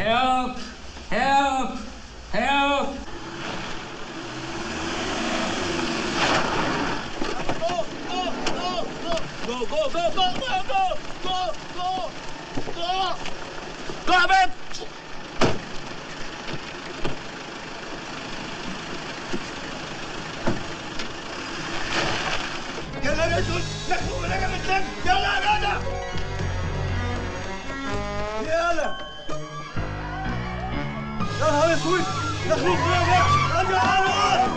Help! Help! Help! Go, go, go, go, go, go, go, go, go. Go, Ahmed. يلا يا رجل نحن ولنا مثلك يلا يا جدع يلا يا نهار اسود نخلوق يا رجل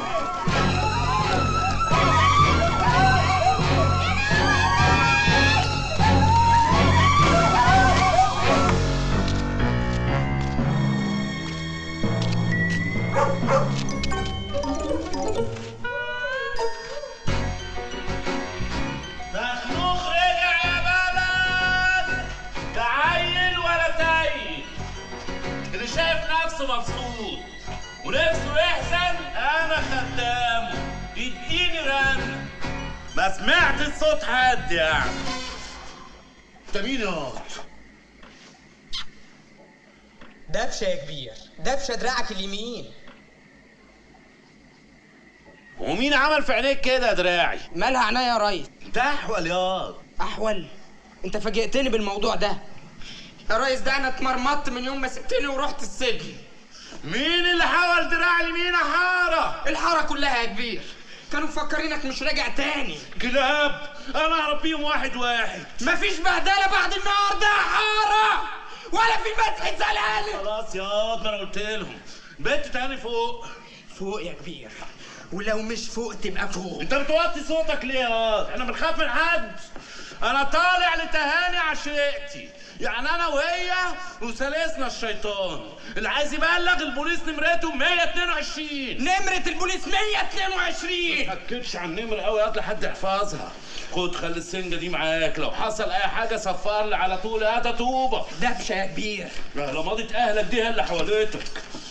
مخنوق رجع يا بلد تعيل ولا تايه اللي شايف نفسه مبسوط ونفسه يحزن انا خدامه يديني رن ما سمعت صوت حد يعني انت مين يا دبشه يا كبير دبشه دراعك اليمين ومين عمل في عينيك كده يا دراعي مالها عينيا يا ريس تحول ياض احول انت فاجئتني بالموضوع ده يا ريس ده انا اتمرمطت من يوم ما سبتني ورحت السجن مين اللي حول دراع اليمين يا حاره الحاره كلها يا كبير كانوا مفكرينك مش راجع تاني كلاب انا اعرف بيهم واحد واحد مفيش بهدله بعد النهارده يا حاره ولا في مسح زلال خلاص ياض ما انا قلت لهم بنت تاني فوق فوق يا كبير ولو مش فوق تبقى فوق انت بتوطي صوتك ليه ياض احنا بنخاف من حد انا طالع لتهاني عشيقتي يعني انا وهي وثالثنا الشيطان اللي عايز يبلغ البوليس نمرته 122 نمرة البوليس 122 ما تكتبش على النمرة قوي ياض لحد يحفظها خد خلي السنجة دي معاك لو حصل اي حاجة صفر لي على طول هات طوبة دبشه يا كبير لو ماضية اهلك دي هي اللي حواليتك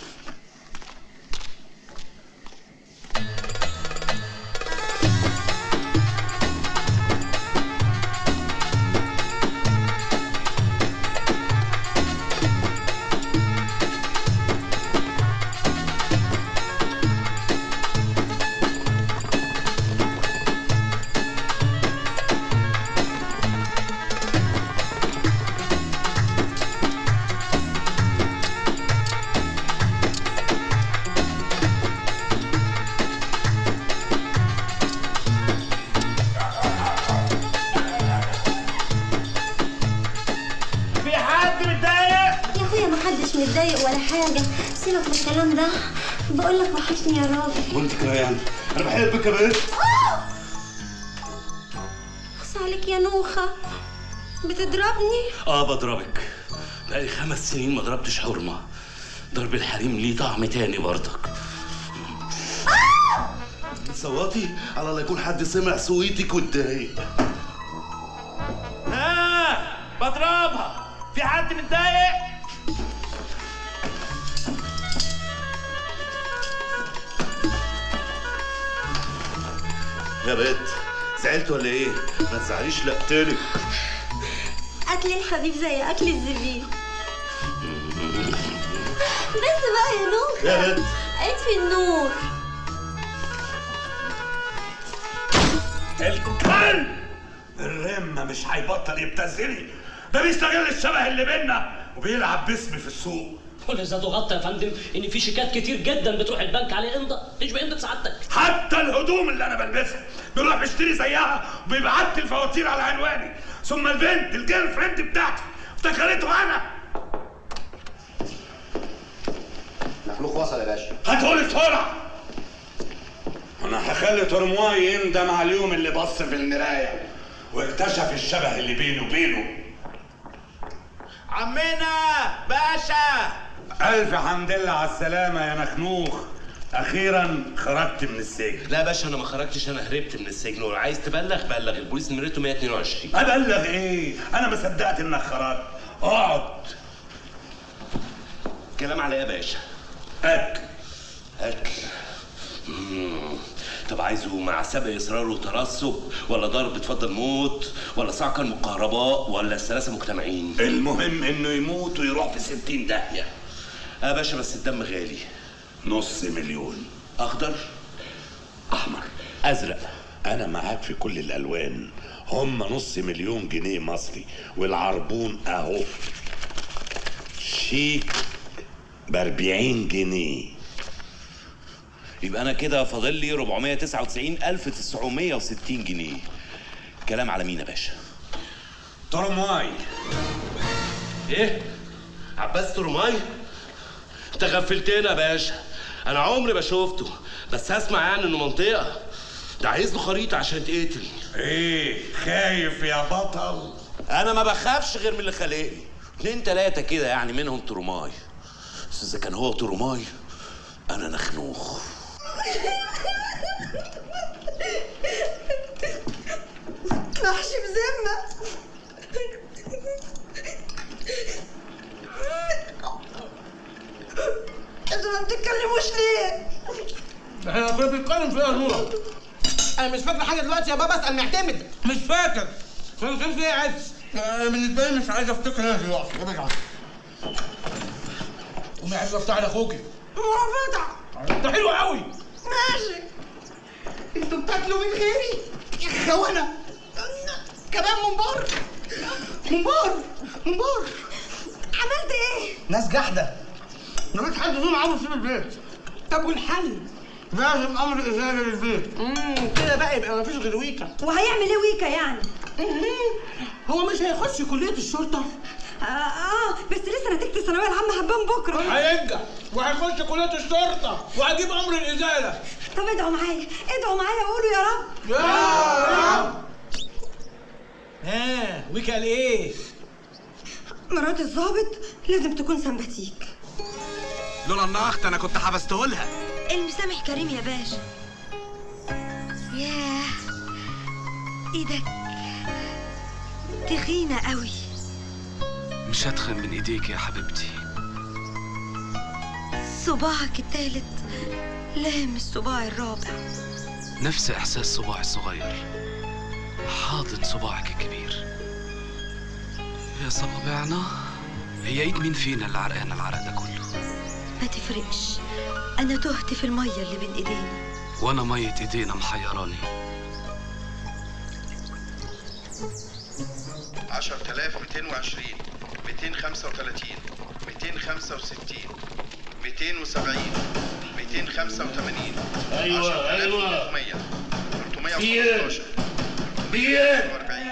في حد متضايق يا اخويا محدش متضايق ولا حاجة سيبك من الكلام ده بقول لك وحشني يا راجل وانت كمان انا بحبك يا بنت اخص عليك يا نوخة بتضربني اه بضربك بقالي خمس سنين ما ضربتش حرمه ضرب الحريم ليه طعم تاني برضك صوتي على لا يكون حد سمع صويتك واتضايق ها بضربها في حد متضايق يا بنت زعلت ولا ايه؟ ما تزعليش لا اقتلك اكل الحبيب زي اكل الزبيب بس بقى يا نوخة يا بنت اطفي النور الكلب الرمة مش هيبطل يبتزني ده بيستغل الشبه اللي بينا وبيلعب باسمي في السوق كل ذات غطى يا فندم ان في شيكات كتير جدا بتروح البنك عليه امضاء مش بامضاء سعادتك حتى الهدوم اللي انا بلبسها بيروح بيشتري زيها وبيبعت لي الفواتير على عنواني ثم البنت الجيرل فريند بتاعتي افتكرته انا مخلوق وصل يا باشا هاتهولي بسرعه انا هخلي ترمواي يندم على اليوم اللي بص في المرايه واكتشف الشبه اللي بينه وبينه عمنا باشا ألف حمد لله على السلامة يا نخنوخ أخيرا خرجت من السجن لا يا باشا انا ما خرجتش انا هربت من السجن ولو عايز تبلغ بلغ البوليس نمرته 122 أبلغ إيه؟ أنا ما صدقت إنك خرجت اقعد كلام على ايه يا باشا أكل اكل مم. طب عايزه مع سبق اصرار وترصد ولا ضرب تفضل موت ولا صعقا مكهرباء ولا الثلاثه مجتمعين المهم إنه يموت ويروح في ستين داهية يا باشا بس الدم غالي نص مليون اخضر احمر ازرق انا معاك في كل الالوان هم نص مليون جنيه مصري والعربون اهو شيك ب 40 جنيه يبقى انا كده فاضل لي 499960 جنيه كلام على مين يا باشا ترماي ايه عباس ترماي انت غفلتنا يا باشا انا عمري ما شفته بس هسمع يعني انه منطقه ده عايز له خريطه عشان تقتل ايه خايف يا بطل انا ما بخافش غير من اللي خلقني اتنين تلاتة كده يعني منهم ترماي بس اذا كان هو ترماي انا نخنوخ محشي بذمة انتوا ما بتتكلموش ليه؟ احنا كنا بنتكلم فيها نورة انا مش فاكر حاجه دلوقتي يا بابا اسال معتمد مش فاكر كان كان في ايه عدس انا بالنسبه لي مش عايز افتكر انا دلوقتي ابعد عني قومي عايز افتح على اخوكي مرافقة ده حلو قوي ماشي انتوا بتاكلوا من غيري يا خونة كمان ممبار ممبار ممبار عملت ايه؟ ناس جحده ما فيش حد فيهم عاوز يسيب البيت طب والحل؟ لازم امر ازاله للبيت امم كده بقى يبقى ما فيش غير ويكا وهيعمل ايه ويكا يعني؟ هو مش هيخش كليه الشرطه آه, اه بس لسه نتيجة الثانوية العامة هتبان بكرة هينجح وهيخش كليه الشرطه وهجيب امر الازاله طب ادعوا معايا ادعوا معايا وقولوا يا رب يا رب ها ويكا قال ايه مرات الظابط لازم تكون سمباتيك لولا انها اخت انا كنت حبسته لها المسامح كريم يا باشا ياه ايدك تخينة قوي مش هتخن من ايديك يا حبيبتي صباعك التالت لامس صباعي الرابع نفس احساس صباعي الصغير حاضن صباعك الكبير يا صوابعنا هي ايد مين فينا اللي عرقانه العرق ده كله ما تفرقش انا تهت في المية اللي بين ايدينا وانا ميه ايدينا محيراني 10220 235 265 270 285 ايوه ايوه 300 بيه 315 بيه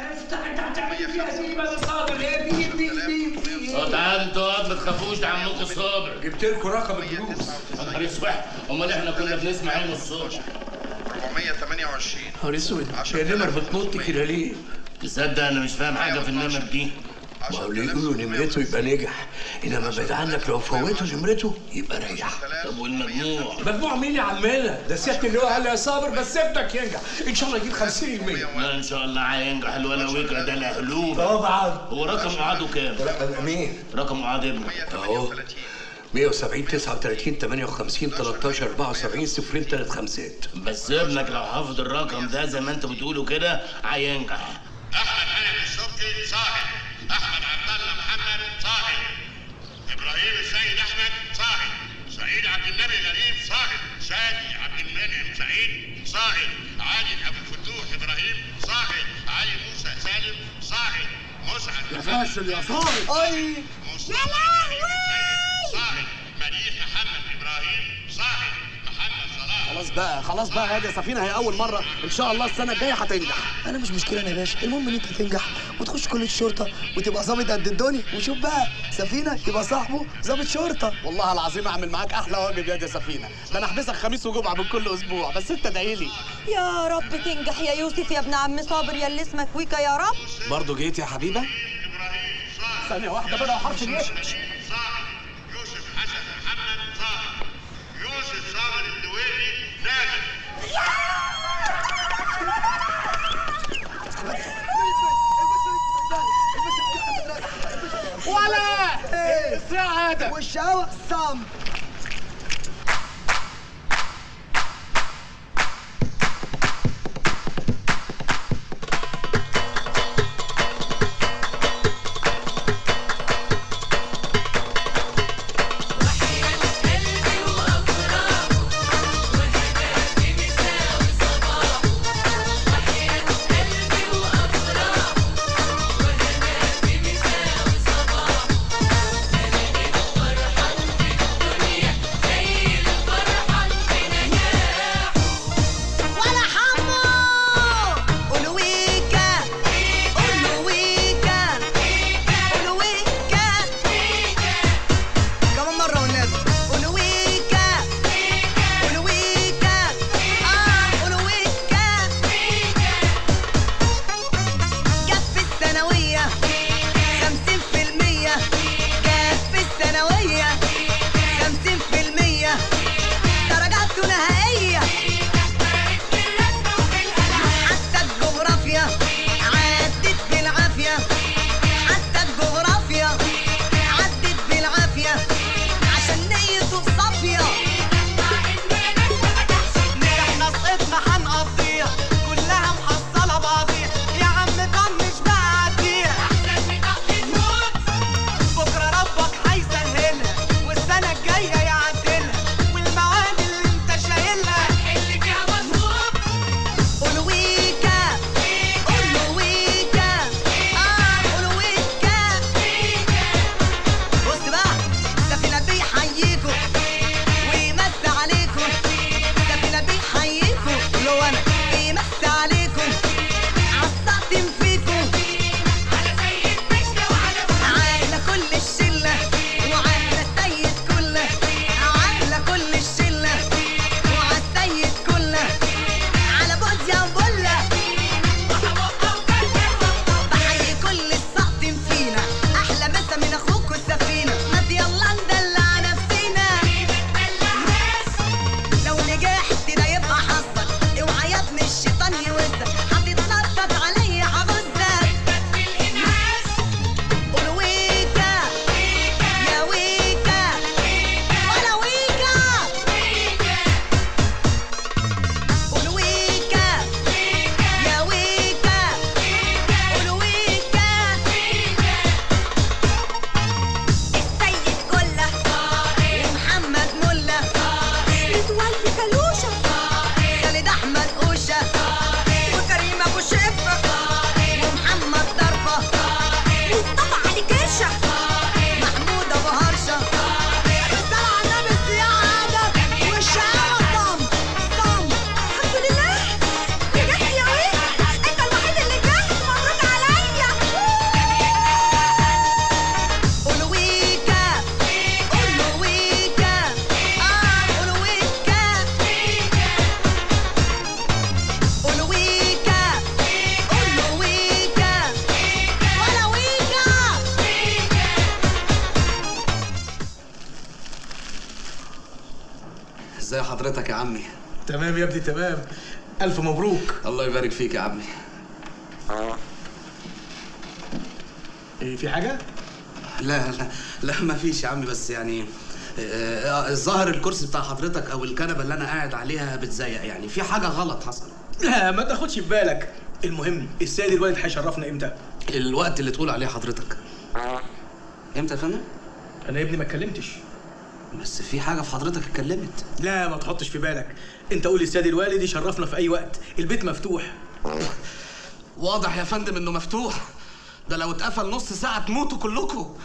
145 اه تعال انتوا اقعد ما تخافوش ده عمكم صابر جبت لكم رقم الجلوس نهار اسود امال احنا كنا بنسمع ايه من الصبح 428 نهار اسود يا نمر بتنط كده ليه؟ تصدق انا مش فاهم حاجه في النمر دي ما هو اللي يقولوا نمرته يبقى نجح انما بعد عنك لو فوتوا نمرته يبقى ريح طب والمجموع مجموع مين يا عمنا؟ ده سيادة اللي هو قال لي يا صابر بس ابنك ينجح ان شاء الله يجيب 50% لا ان شاء الله هينجح الولا ويكا ده الهلوب طبعا هو رقم وعده كام؟ مين؟ رقم وعد ابنه اهو 170 39 58 13 74 صفرين ثلاث خمسات بس ابنك لو حافظ الرقم ده زي ما انتوا بتقولوا كده هينجح احمد هاني الشرطي صاحب احمد عبد الله محمد صاحب ابراهيم السيد احمد صاحب سعيد عبد النبي غريب صاحب شادي عبد المنعم سعيد صاحب علي ابو الفتوح ابراهيم صاحب علي موسى سالم صاحب مسعد يا فاشل يا صابر اي يا لهوي صاحب مديح محمد ابراهيم صاحب محمد صلاح خلاص بقى خلاص بقى يا دي سفينه هي اول مره ان شاء الله السنه الجايه هتنجح انا مش مشكله يا باشا المهم ان انت تنجح وتخش كليه الشرطه وتبقى ظابط قد الدنيا وشوف بقى سفينه يبقى صاحبه ظابط شرطه والله العظيم اعمل معاك احلى واجب يا دي سفينه ده انا احبسك خميس وجمعه من كل اسبوع بس انت ادعي لي يا رب تنجح يا يوسف يا ابن عم صابر يا اللي اسمك ويكا يا رب برضه جيت يا حبيبه ثانيه واحده بقى وحرف الياء صاحب يوسف حسن محمد صاحب يوسف صابر الدويلي ناجح ولا الساعة هذا والشقاوة صم ازي حضرتك يا عمي تمام يا ابني تمام الف مبروك الله يبارك فيك يا عمي ايه في حاجه لا لا لا ما فيش يا عمي بس يعني آه، الظاهر الكرسي بتاع حضرتك او الكنبه اللي انا قاعد عليها بتزيق يعني في حاجه غلط حصل لا ما تاخدش في بالك المهم السيد الوالد هيشرفنا امتى الوقت اللي تقول عليه حضرتك امتى يا فندم انا يا ابني ما اتكلمتش بس في حاجه في حضرتك اتكلمت لا ما تحطش في بالك انت قول للسيد الوالد يشرفنا في اي وقت البيت مفتوح واضح يا فندم انه مفتوح ده لو اتقفل نص ساعه تموتوا كلكم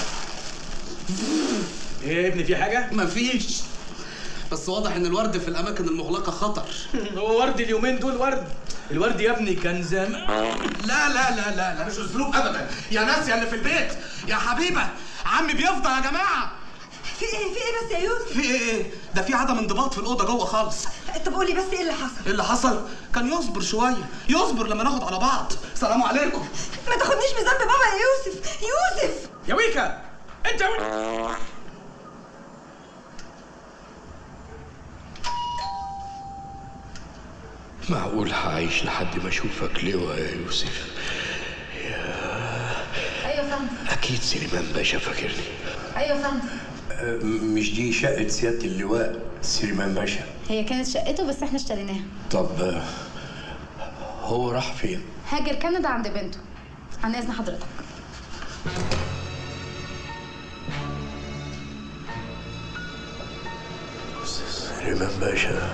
ايه يا ابني في حاجه مفيش بس واضح ان الورد في الاماكن المغلقه خطر هو ورد اليومين دول ورد الورد يا ابني كان زمان لا لا لا لا لا مش اسلوب ابدا يا ناس يا اللي في البيت يا حبيبه عمي بيفضى يا جماعه في ايه في ايه بس يا يوسف في ايه ايه ده في عدم انضباط في الاوضه جوه خالص طب قولي بس ايه اللي حصل ايه اللي حصل كان يصبر شويه يصبر لما ناخد على بعض سلام عليكم ما تاخدنيش بذنب بابا يا يوسف يوسف يا ويكا انت يا ويكا معقول هعيش لحد ما اشوفك لواء يا يوسف ايوه فندم اكيد سليمان باشا فاكرني ايوه فندم أه، مش دي شقة سيادة اللواء سليمان باشا هي كانت شقته بس احنا اشتريناها طب أه، هو راح فين؟ هاجر كندا عند بنته عن اذن حضرتك سليمان باشا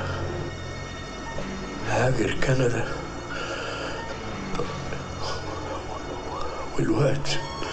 هاجر كندا طب، والوقت